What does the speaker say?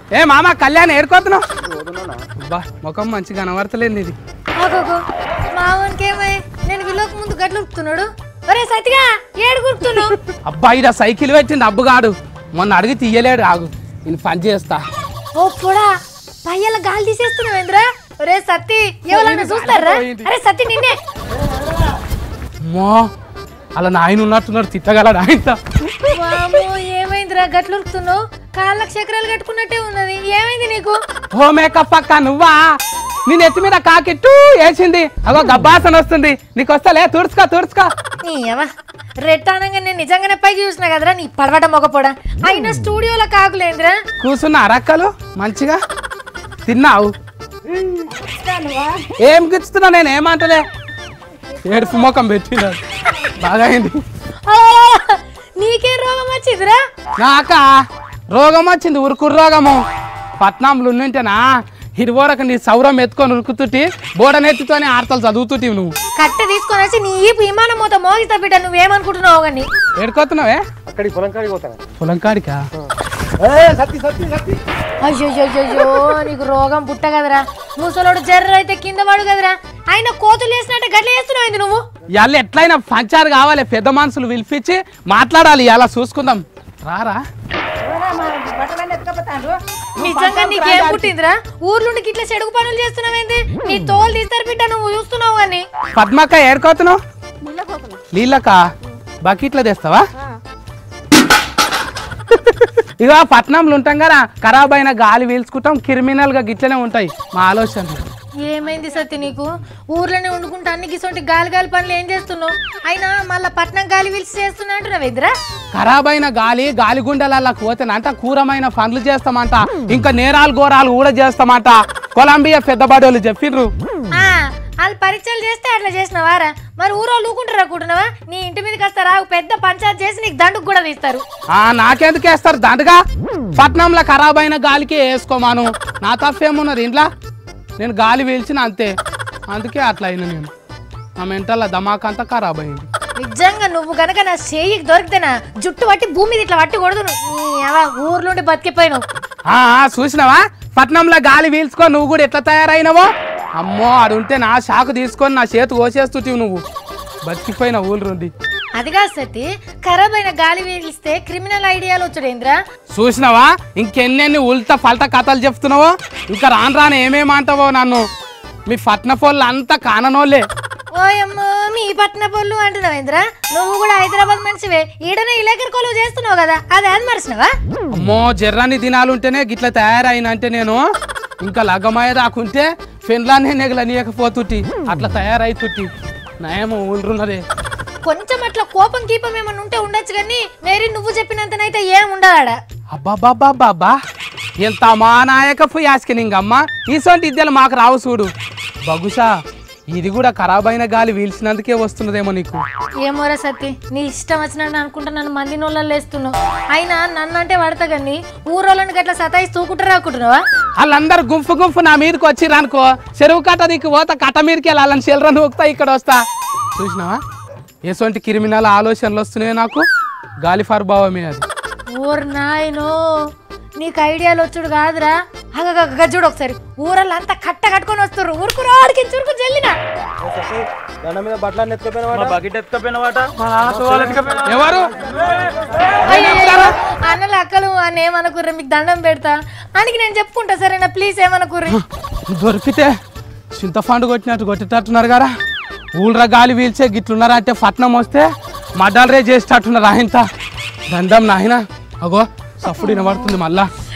ఏ మామ కళ్యాణ్ ఏడుకోతున్నావు అబ్బా ముఖం మంచిగా కనబడతలేదు ఇది ఆగోగో మావన్కి ఏమై నేను విలోకి ముందు గట్లు ఉరుకుతున్నాడు ఒరే సతిగా ఏడు గుర్తున్నావు అబ్బా ఇడ సైకిల్ పెట్టింది అబ్బుగాడు మొన్న అడిగి తీయలేడు ఆగు నేను పని చేస్తా ఓ పొడా పయ్యల గాలి తీసేస్తున్నావేంద్రా ఒరే సత్తి ఎవరన్నా చూస్తారా అరే సత్తి నిన్నే అమ్మో అలా నాయన ఉన్నట్టున్నాడు తిట్టగలడు ఆయన వామ్మో, ఏమైందిరా గట్లు ఉరుకుతున్నావు కాళ్ళకి చక్రాలు కట్టుకున్నట్టే ఉన్నది ఏమైంది నీకు ఓ మేకప్ అక్క నువ్వా నేను ఎత్తి మీద కాకిట్టు వేసింది అగో గబ్బాసన వస్తుంది నీకు వస్తలే తుడుచుకో తుడుచుకో నీ అవ్వ రెట్టానంగా నేను నిజంగానే పైకి చూసిన కదరా నీ పడవట మొగపోడా అయినా స్టూడియోలో కాకులేందిరా కూర్చున్న అరక్కలు మంచిగా తిన్నావు ఏం గిచ్చుతున్నా నేను ఏమంటలే ఏడుపు ముఖం పెట్టినాడు బాగా అయింది ఆ, నీకేం రోగం వచ్చిందిరా నాక రోగం వచ్చింది ఉరుకురు రోగము పట్నంలో ఉంటేనా ఇరువరకు నీ సౌరం ఎత్తుకొని ఉరుకుతుంటి బోడనెత్తుతోనే ఆడతలు చదువుతుంటివి నువ్వు కట్టె తీసుకొని వచ్చి నీ ఈపు విమానం మూత మోగిస్తా బిడ్డ నువ్వేమనుకుంటున్నావు కానీ ఏడుకోతున్నావే అక్కడికి పొలం కాడికి పోతాను పొలం కాడికా సత్తి సత్తి సత్తి అయ్యో నీకు రోగం పుట్ట కదరా ముసలోడు జర్ర అయితే కింద పడు కదరా ఆయన కోతులు వేసినట్టు గట్ల వేస్తున్నావు నువ్వు ఇవాళ ఎట్లయినా పంచారు కావాలి పెద్ద మనుషులు పిలిపించి మాట్లాడాలి అలా చూసుకుందాం రారా నిజంగా నీకేం పుట్టిందిరా ఊర్లుండి ఇట్లా చెడుగు పనులు చేస్తున్నావేంది నీ తోలు తీస్తారు బిడ్డ నువ్వు చూస్తున్నావు కానీ పద్మక్క ఏడుకోతున్నావు నీళ్ళకా బకెట్లో తెస్తావా ఇక పట్నంలో ఉంటాం కదా ఖరాబ్ అయిన గాలి పీల్చుకుంటాం క్రిమినల్ గా గిట్లనే ఉంటాయి మా ఆలోచనలు ఏమైంది సత్య నీకు ఊర్లోనే వండుకుంటా అన్ని గిసొంటి గాలి గాలి పనులు ఏం చేస్తున్నావు అయినా మళ్ళా పట్నం గాలి పిలిచి చేస్తున్నా అంటున్నావు ఎదురా ఖరాబ్ అయిన గాలి గాలి గుండెలకి పోతేనంట కూరమైన పనులు చేస్తామంట ఇంకా నేరాలు ఘోరాలు కూడా చేస్తామంట కొలంబియా పెద్ద బడోళ్ళు చెప్పిండ్రు ఆ, వాళ్ళు పరీక్షలు చేస్తే అట్లా చేసినవారా మరి ఊరో లూకుంటారా కూటున్నావా నీ ఇంటి మీదకి వస్తారా పెద్ద పంచాయత్ చేసి నీకు దండుకు కూడా తీస్తారు ఆ నాకెందుకు వేస్తారు దండగా పట్నంలో ఖరాబ్ అయిన గాలికి వేసుకోమాను నా తప్పేమున్నది ఇంట్లో నేను గాలి పీల్చిన అంతే అందుకే అట్లా అయినా నేను ఆ మెంటల్ ధమాక్ అంతా ఖరాబ్ అయింది నిజంగా నువ్వు గనక నా చేయికి దొరికితేనా జుట్టు పట్టి భూమి మీద ఇట్లా పట్టి కొడదు ఊర్లుండి బతికిపోయినావు ఆ ఆ, చూసినావా పట్నంలో గాలి పీల్చుకో నువ్వు కూడా ఎట్లా తయారైనవో అమ్మో ఆడుంటే నా షాకు తీసుకొని నా చేతు కోసేస్తుంటివి నువ్వు బతికిపోయిన ఊళ్ళుండి అదిగా సతి ఖరాబ్ అయిన గాలి వీలిస్తే క్రిమినల్ ఐడియాలు వచ్చాడేంద్రా చూసినావా ఇంకెన్నెన్ని ఉల్టా ఫల్టా కథలు చెప్తున్నావో ఇంకా రాను రాను ఏమేమి అంటావో నన్ను మీ పట్న పోళ్ళు అంతా కాననోళ్ళే ఓయమ్మో మీ పట్న పొల్లు అంటున్నావేంద్రా నువ్వు కూడా హైదరాబాద్ మనిషివే ఈడనే ఇలేకర్ కొలువు చేస్తున్నావు కదా అది అది మర్చినవా అమ్మో జర్రాని దినాలు ఉంటేనే గిట్లా తయారైనంటే నేను ఇంకా లగ్గమయ్య రాకుంటే ఫిన్లాండ్ నెగలనీయకపోతుంటి అట్లా తయారైతుంటి నయము ఊళ్ళున్నదే కొంచెం అట్లా కోపం కీపం ఏమన్నా ఉంటే ఉండొచ్చు కానీ మేరీ నువ్వు చెప్పినంతనైతే ఏం ఉండదాడ అబ్బాబ్బాబ్బాబ్బా ఎంత మా నాయకపు యాస్కినింగమ్మ ఈసొంటి ఇద్దరు మాకు రావు చూడు బహుశా ఇది కూడా ఖరాబ్ అయిన గాలి వీల్చినందుకే వస్తున్నదేమో నీకు ఏమోరా సత్తి నీ ఇష్టం వచ్చినట్టు అనుకుంటా నన్ను మంది నోళ్ళల్లో వేస్తున్నావు అయినా నన్ను అంటే పడతా కానీ ఊరోళ్ళని గట్లా సతాయిస్తూ తూకుంటారా అనుకుంటున్నావా వాళ్ళందరూ గుంపు గుంపు నా మీదకి వచ్చిర్రనుకో చెరువు కట్ట దిక్కు పోతా కట్ట మీదకి వెళ్ళి వాళ్ళని చిల్లర నూకుతా ఇక్కడ వస్తా చూసినావా ఎటువంటి క్రిమినల్ ఆలోచనలు వస్తున్నాయి నాకు గాలి ఫర్భావమే అది ఓర్ నాయనో నీకు ఐడియాలు వచ్చుడు కాదురా అగగగ చూడు ఒకసారి ఊరల్లో అంతా కట్ట కట్టుకొని వస్తారు ఊరుకు రాడికి చురుకు జల్లినా దండ మీద బట్టలు ఎత్తుకపోయిన బకెట్ ఎత్తుకపోయిన ఎవరు అన్నలు అక్కలు అని ఏమనుకుర్రు మీకు దండం పెడతా అనికి నేను చెప్పుకుంటా సరేనా ప్లీజ్ ఏమనుకుర్రి దొరికితే చింతపండు కొట్టినట్టు కొట్టేటట్టున్నారు కదా ఊళ్ళ గాలి వీల్చే గిట్లున్నారా అంటే పట్నం వస్తే మడ్డాలు రే చేసేటట్టున్నారు ఆయన దండం నాయన అగో సఫుడు వినబడుతుంది మళ్ళా